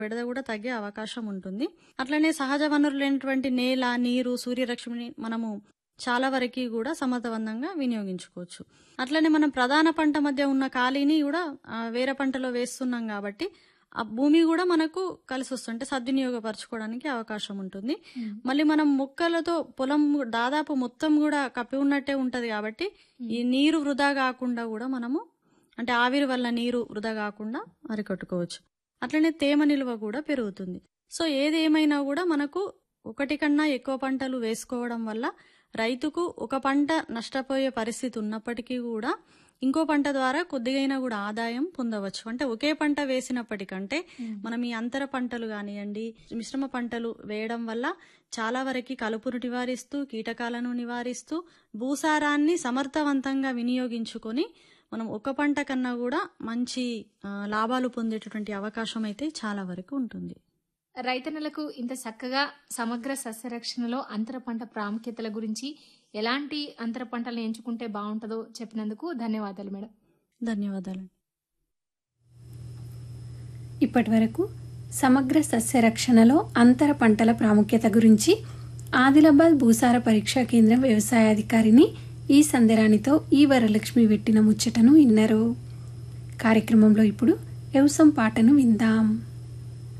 విడద కూడా తగ్గే అవకాశం ఉంటుంది అట్లనే సహజ వనరులైనటువంటి నేల నీరు సూర్యరశ్మిని మనము చాలా వరకు కూడా సమర్థవంతంగా వినియోగించుకోవచ్చు అట్లనే మనం ప్రధాన పంట మధ్య ఉన్న ఖాళీని కూడా ఆ, వేరే పంటలో వేస్తున్నాం కాబట్టి ఆ భూమి కూడా మనకు కలిసి వస్తుంటే సద్వినియోగపరచుకోవడానికి అవకాశం ఉంటుంది మళ్ళీ మనం మొక్కలతో పొలం దాదాపు మొత్తం కూడా కప్పి ఉన్నట్టే ఉంటది కాబట్టి ఈ నీరు వృధా కాకుండా కూడా మనము అంటే ఆవిరి వల్ల నీరు వృధా కాకుండా అరికట్టుకోవచ్చు అట్లనే తేమ నిల్వ కూడా పెరుగుతుంది సో ఏది ఏమైనా కూడా మనకు ఒకటి కన్నా ఎక్కువ పంటలు వేసుకోవడం వల్ల రైతుకు ఒక పంట నష్టపోయే పరిస్థితి ఉన్నప్పటికీ కూడా ఇంకో పంట ద్వారా కొద్దిగైనా కూడా ఆదాయం పొందవచ్చు అంటే ఒకే పంట వేసినప్పటికంటే మనం ఈ అంతర పంటలు కానివ్వండి మిశ్రమ పంటలు వేయడం వల్ల చాలా వరకు కలుపును నివారిస్తూ కీటకాలను నివారిస్తూ భూసారాన్ని సమర్థవంతంగా వినియోగించుకొని మనం ఒక పంట కన్నా కూడా మంచి ఆ, లాభాలు పొందేటటువంటి అవకాశం అయితే చాలా వరకు ఉంటుంది రైతన్నలకు ఇంత చక్కగా సమగ్ర సస్యరక్షణలో అంతర పంట ప్రాముఖ్యతల గురించి ఎలాంటి అంతర పంటలు ఎంచుకుంటే బాగుంటుందో చెప్పినందుకు ధన్యవాదాలు మేడం ధన్యవాదాలు ఇప్పటివరకు సమగ్ర సస్యరక్షణలో అంతర పంటల ప్రాముఖ్యత గురించి ఆదిలాబాద్ భూసార పరీక్షా కేంద్రం వ్యవసాయాధికారిని ఈ సందేరానితో ఈ వరలక్ష్మి పెట్టిన ముచ్చటను విన్నారు కార్యక్రమంలో ఇప్పుడు వ్యవసం పాటను విందాం